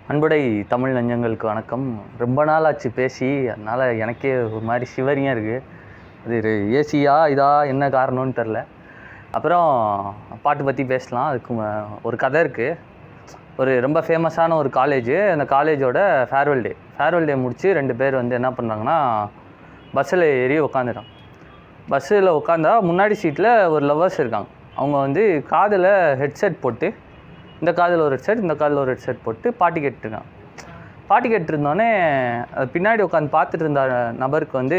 அன்புடை தமிழ் நெஞ்சங்களுக்கு வணக்கம் ரொம்ப நாள் ஆச்சு பேசி அதனால் எனக்கே ஒரு மாதிரி சிவரியாக இருக்குது அது ஏசியா இதா என்ன காரணம்னு தெரில அப்புறம் பாட்டு பற்றி பேசலாம் அதுக்கு ம- ஒரு கதை இருக்குது ஒரு ரொம்ப ஃபேமஸான ஒரு காலேஜ் அந்த காலேஜோட ஃபேர்வெல் டே ஃபேர்வெல் டே முடிச்சு ரெண்டு பேர் வந்து என்ன பண்ணுறாங்கன்னா பஸ்ஸில் ஏறி உட்காந்துட்டான் பஸ்ஸில் உட்காந்தா முன்னாடி சீட்டில் ஒரு லவ்வர்ஸ் இருக்காங்க அவங்க வந்து காதில் ஹெட்செட் போட்டு இந்த காதில் ஒரு ஹெட்செட் இந்த காதில் ஒரு ஹெட்செட் போட்டு பாட்டு கேட்டுருக்காங்க பாட்டு கேட்டுருந்தோடனே அது பின்னாடி உட்காந்து பார்த்துட்டு இருந்த நபருக்கு வந்து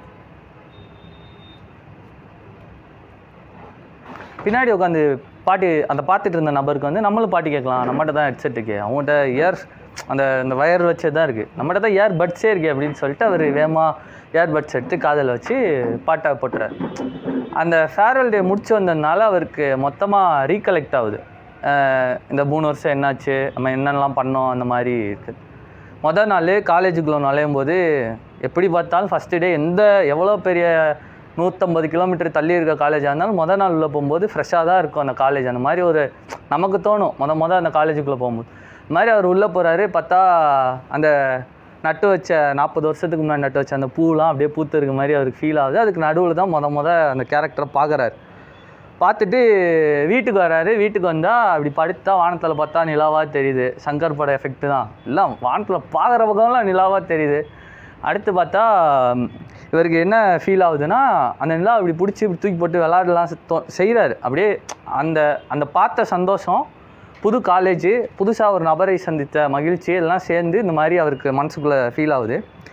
பின்னாடி உட்காந்து பாட்டு அந்த பார்த்துட்டு இருந்த நபருக்கு வந்து நம்மளும் பாட்டு கேட்கலாம் நம்மகிட்ட தான் ஹெட்செட் இருக்கு அவங்ககிட்ட இயர் அந்த அந்த வயர் வச்சது தான் இருக்குது நம்மகிட்ட தான் இயர் பட்ஸே இருக்கு அப்படின்னு சொல்லிட்டு அவர் வேகமாக இயர் பட்ஸ் எடுத்து காதில் வச்சு பாட்டை போட்டுறாரு அந்த ஃபேர்வெல் டே முடிச்சு வந்ததுனால அவருக்கு மொத்தமாக ரீகலெக்ட் ஆகுது அஹ் இந்த மூணு வருஷம் என்னாச்சு நம்ம என்னென்னலாம் பண்ணோம் அந்த மாதிரி இருக்குது மொதல் நாள் காலேஜுக்குள்ளே நுழையும் போது எப்படி பார்த்தாலும் ஃபஸ்ட்டு டே எந்த எவ்வளோ பெரிய நூற்றம்பது கிலோமீட்டர் தள்ளி இருக்க காலேஜாக இருந்தாலும் மொதல் நாள் உள்ளே போகும்போது ஃப்ரெஷ்ஷாக தான் இருக்கும் அந்த காலேஜ் அந்த மாதிரி ஒரு நமக்கு தோணும் மொத மொதல் அந்த காலேஜுக்குள்ளே போகும்போது இந்த மாதிரி அவர் உள்ளே போகிறாரு பார்த்தா அந்த நட்டு வச்ச நாற்பது வருஷத்துக்கு முன்னாடி நட்டு வச்ச அந்த பூலாம் அப்படியே பூத்து இருக்க மாதிரி அவருக்கு ஃபீல் ஆகுது அதுக்கு நடுவில் தான் மொத மொத அந்த கேரக்டரை பார்க்குறாரு பார்த்துட்டு வீட்டுக்கு வராரு வீட்டுக்கு வந்தால் அப்படி படுத்தா வானத்தில் பார்த்தா நிலாவாக தெரியுது சங்கர் பட எஃபெக்ட் தான் இல்லை வானத்தில் பார்க்குற பக்கம்லாம் நிலாவாக தெரியுது அடுத்து பார்த்தா ம், இவருக்கு என்ன ஃபீல் ஆகுதுன்னா அந்த நிலா அப்படி பிடிச்சி இப்படி தூக்கி போட்டு விளாடலாம் செய்கிறாரு அப்படியே அந்த அந்த பார்த்த சந்தோஷம் புது காலேஜ் புதுசாக ஒரு நபரை சந்தித்த மகிழ்ச்சி எல்லாம் சேர்ந்து இந்த மாதிரி அவருக்கு மனசுக்குள்ளே ஃபீல் ஆகுது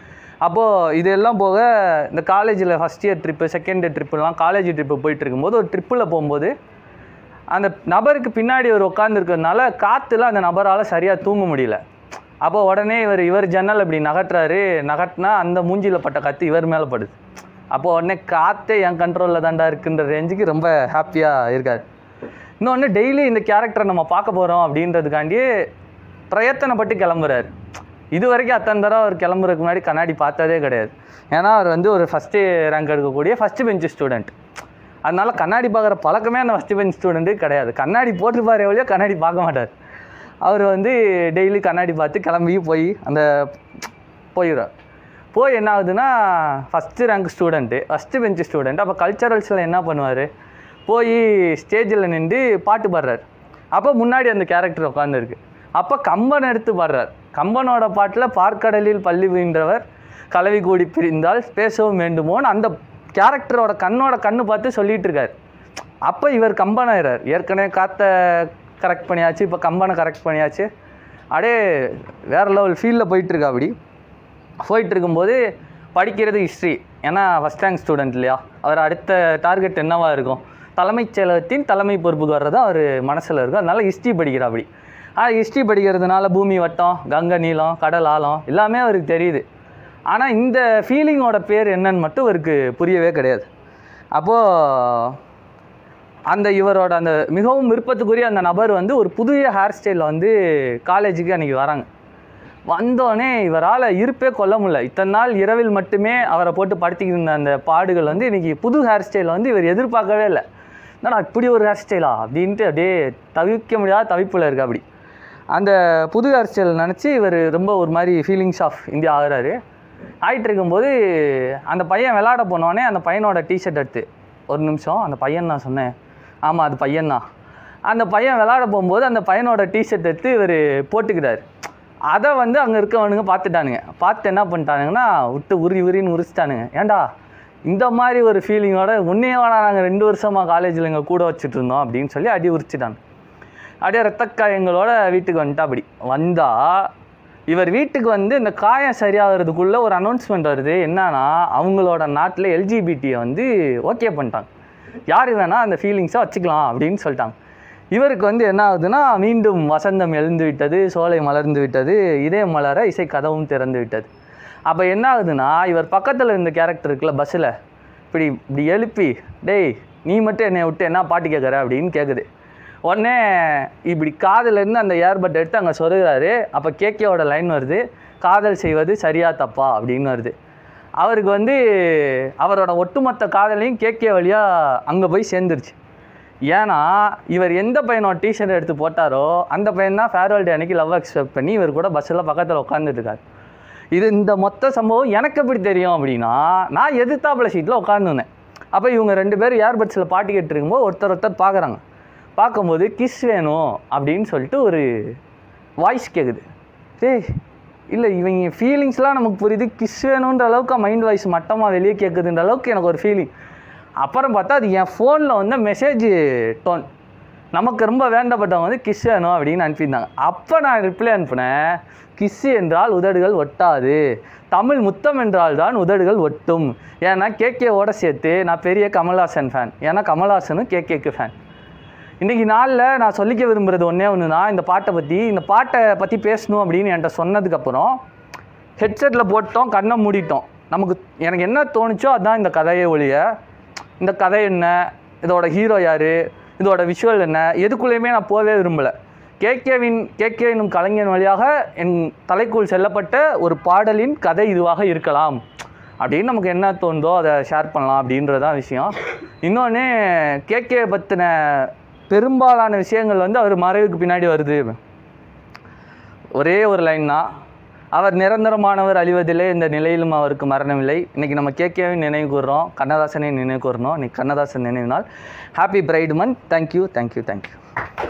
அப்போது இதெல்லாம் போக இந்த காலேஜில் first year trip second year ட்ரிப்புலாம் காலேஜ் ட்ரிப்பு போயிட்டு இருக்கும்போது ஒரு ட்ரிப்பில் போகும்போது அந்த நபருக்கு பின்னாடி இவர் உட்காந்துருக்கிறதுனால காற்றுல அந்த நபரால் சரியாக தூங்க முடியல அப்போ உடனே இவர் இவர் ஜன்னல் இப்படி நகட்டுறாரு நகட்டினா அந்த மூஞ்சியில் பட்ட கத்து இவர் மேலே படுது அப்போ உடனே காற்றே என் கண்ட்ரோலில் தாண்டா இருக்குன்ற ரேஞ்சுக்கு ரொம்ப ஹாப்பியாக இருக்கார் இன்னொன்று டெய்லி இந்த கேரக்டரை நம்ம பார்க்க போகிறோம் அப்படின்றதுக்காண்டியே பிரயத்தனப்பட்டு கிளம்புறாரு இது வரைக்கும் அத்தனை தடவை அவர் கிளம்புறதுக்கு முன்னாடி கண்ணாடி பார்த்ததே கிடையாது ஏன்னா அவர் வந்து ஒரு ஃபஸ்ட்டு ரேங்க் எடுக்கக்கூடிய ஃபஸ்ட்டு பெஞ்ச் ஸ்டூடெண்ட் அதனால கண்ணாடி பார்க்குற பழக்கமே அந்த ஃபஸ்ட்டு பெஞ்ச் ஸ்டூடெண்ட்டு கிடையாது கண்ணாடி போட்டிருப்பாரு எவ்வளோ கண்ணாடி பார்க்க மாட்டார் அவர் வந்து டெய்லி கண்ணாடி பார்த்து கிளம்பி போய் அந்த போயிடுறார் போய் என்ன ஆகுதுன்னா first rank student first bench student அப்போ கல்ச்சரல்ஸில் என்ன பண்ணுவார் போய் ஸ்டேஜில் நின்று பாட்டு பாடுறாரு அப்போ முன்னாடி அந்த கேரக்டர் உட்காந்துருக்கு அப்போ கம்பன் எடுத்து பாடுறார் கம்பனோட பாட்டில் பார்க்கடலில் பள்ளி புகின்றவர் கலவி கூடி பிரிந்தால் பேசவும் வேண்டுமோன்னு அந்த கேரக்டரோட கண்ணோட கண்ணு பார்த்து சொல்லிட்டு இருக்காரு அப்போ இவர் கம்பனாயிறார் ஏற்கனவே காற்ற கரெக்ட் பண்ணியாச்சு இப்போ கம்பனை கரெக்ட் பண்ணியாச்சு அப்படியே வேறு லெவல் ஃபீல்டில் போயிட்டுருக்கா அப்படி போயிட்டு இருக்கும்போது படிக்கிறது ஹிஸ்ட்ரி ஏன்னா ஃபஸ்ட் ரேங்க் ஸ்டூடெண்ட் இல்லையா அவர் அடுத்த டார்கெட் என்னவா இருக்கும் தலைமைச் செயலகத்தின் தலைமை பொறுப்புக்கு வர்றது அவர் மனசில் இருக்கும் அதனால ஹிஸ்ட்ரி படிக்கிறா அப்படி ஆனால் ஹிஸ்ட்ரி படிக்கிறதுனால பூமி வட்டம் கங்கை நீளம் கடல் ஆழம் எல்லாமே அவருக்கு தெரியுது ஆனால் இந்த ஃபீலிங்கோட பேர் என்னன்னு மட்டும் அவருக்கு புரியவே கிடையாது அப்போது அந்த இவரோட அந்த மிகவும் விருப்பத்துக்குரிய அந்த நபர் வந்து ஒரு புதிய ஹேர் ஸ்டைலில் வந்து காலேஜுக்கு அன்றைக்கி வராங்க வந்தோடனே இவரால் இருப்பே கொள்ள முடியல இத்தனை நாள் இரவில் மட்டுமே அவரை போட்டு படுத்திக்கிட்டு இருந்த அந்த பாடுகள் வந்து இன்றைக்கி புது ஹேர் ஸ்டைலை வந்து இவர் எதிர்பார்க்கவே இல்லை என்னடா இப்படி ஒரு ஹேர் ஸ்டைலா அப்படின்ட்டு அப்படியே தவிர்க்க முடியாத தவிப்பில் இருக்கு அப்படி அந்த புது ஹேர் ஸ்டைல் நினச்சி இவர் ரொம்ப ஒரு மாதிரி ஃபீலிங்ஸ் ஆஃப் இந்தியா ஆகுறாரு ஆகிட்டு இருக்கும்போது அந்த பையன் விளாட போனோடனே அந்த பையனோட டிஷர்ட் எடுத்து ஒரு நிமிஷம் அந்த பையன் நான் சொன்னேன் ஆமாம் அது பையன்தான் அந்த பையன் விளாட போகும்போது அந்த பையனோட டிஷர்ட் எடுத்து இவர் போட்டுக்கிறாரு அதை வந்து அங்கே இருக்கவனுங்க பார்த்துட்டானுங்க பார்த்து என்ன பண்ணிட்டானுங்கன்னா விட்டு உரி உரின்னு உரிச்சிட்டானுங்க ஏன்டா இந்த மாதிரி ஒரு ஃபீலிங்கோட உன்னையே வேணா நாங்கள் ரெண்டு வருஷமாக காலேஜில் எங்கள் கூட வச்சுட்டு இருந்தோம் அப்படின்னு சொல்லி அடி உரிச்சிட்டாங்க அப்படியே ரத்தக்காயங்களோட வீட்டுக்கு வந்துட்டா அப்படி வந்தால் இவர் வீட்டுக்கு வந்து இந்த காயம் சரியாகிறதுக்குள்ளே ஒரு அனௌன்ஸ்மெண்ட் வருது என்னன்னா அவங்களோட நாட்டில் எல்ஜிபிடியை வந்து ஓகே பண்ணிட்டாங்க யார் வேணால் அந்த ஃபீலிங்ஸை வச்சுக்கலாம் அப்படின்னு சொல்லிட்டாங்க இவருக்கு வந்து என்ன ஆகுதுன்னா மீண்டும் வசந்தம் எழுந்து விட்டது சோலை மலர்ந்து விட்டது இதே மலர இசை கதவும் திறந்து விட்டது அப்போ என்ன ஆகுதுன்னா இவர் பக்கத்தில் இருந்த கேரக்டர் இருக்குல்ல பஸ்ஸில் இப்படி இப்படி எழுப்பி டேய் நீ மட்டும் என்னை விட்டு என்ன பாட்டு கேட்குற அப்படின்னு கேட்குது உடனே இப்படி காதுல இருந்து அந்த ஏர்பட் எடுத்து அங்கே சொருகிறாரு அப்போ கேகேவோட லைன் வருது காதல் செய்வது சரியா தப்பா அப்படின்னு வருது அவருக்கு வந்து அவரோட ஒட்டுமொத்த காதலையும் கேகே வழியாக அங்கே போய் சேர்ந்துருச்சு ஏன்னா இவர் எந்த பையனோட டிஷர்ட் எடுத்து போட்டாரோ அந்த பையன் தான் ஃபேர்வெல் டே அன்னைக்கு லவ் அக்செப்ட் பண்ணி இவர் கூட பஸ்ஸில் பக்கத்தில் உட்காந்துட்டு இருக்காரு இது இந்த மொத்த சம்பவம் எனக்கு எப்படி தெரியும் அப்படின்னா நான் எதிர்த்தாப்புல சீட்டில் உட்காந்துருந்தேன் அப்போ இவங்க ரெண்டு பேரும் ஏர்பட்ஸில் பாட்டு கேட்டுருக்கும்போது ஒருத்தர் ஒருத்தர் பார்க்குறாங்க பார்க்கும்போது கிஸ் வேணும் அப்படின்னு சொல்லிட்டு ஒரு வாய்ஸ் கேட்குது டேய் இல்லை இவங்க ஃபீலிங்ஸ்லாம் நமக்கு புரியுது கிஸ் வேணுன்ற அளவுக்கு மைண்ட் வாய்ஸ் மட்டமாக வெளியே கேட்குதுன்ற அளவுக்கு எனக்கு ஒரு ஃபீலிங் அப்புறம் பார்த்தா அது என் ஃபோனில் வந்து மெசேஜ் டோன் நமக்கு ரொம்ப வேண்டப்பட்டவங்க வந்து கிஸ் வேணும் அப்படின்னு அனுப்பியிருந்தாங்க அப்போ நான் ரிப்ளை அனுப்பினேன் கிஸ் என்றால் உதடுகள் ஒட்டாது தமிழ் முத்தம் என்றால் தான் உதடுகள் ஒட்டும் ஏன்னா கேகேவோட சேர்த்து நான் பெரிய கமல்ஹாசன் ஃபேன் ஏன்னா கமல்ஹாசனும் கேகேக்கு ஃபேன் இன்றைக்கி நாளில் நான் சொல்லிக்க விரும்புகிறது ஒன்றே ஒன்று தான் இந்த பாட்டை பற்றி இந்த பாட்டை பற்றி பேசணும் அப்படின்னு என்கிட்ட சொன்னதுக்கப்புறம் ஹெட்செட்டில் போட்டோம் கண்ணை மூடிட்டோம் நமக்கு எனக்கு என்ன தோணுச்சோ அதுதான் இந்த கதையை ஒழிய இந்த கதை என்ன இதோட ஹீரோ யார் இதோட விஷுவல் என்ன எதுக்குள்ளேயுமே நான் போகவே விரும்பலை கேகேவின் கேகே எனும் கலைஞன் வழியாக என் தலைக்குள் செல்லப்பட்ட ஒரு பாடலின் கதை இதுவாக இருக்கலாம் அப்படின்னு நமக்கு என்ன தோணுதோ அதை ஷேர் பண்ணலாம் அப்படின்றதான் விஷயம் இன்னொன்று கேகே பற்றின பெரும்பாலான விஷயங்கள் வந்து அவர் மறைவுக்கு பின்னாடி வருது ஒரே ஒரு லைன் தான் அவர் நிரந்தரமானவர் அழிவதில்லை இந்த நிலையிலும் அவருக்கு மரணமில்லை இன்னைக்கு நம்ம கேகேவை நினைவு கூறுறோம் கண்ணதாசனை நினைவு கூறணும் இன்னைக்கு கண்ணதாசன் நினைவு நாள் happy pride month thank you thank you thank you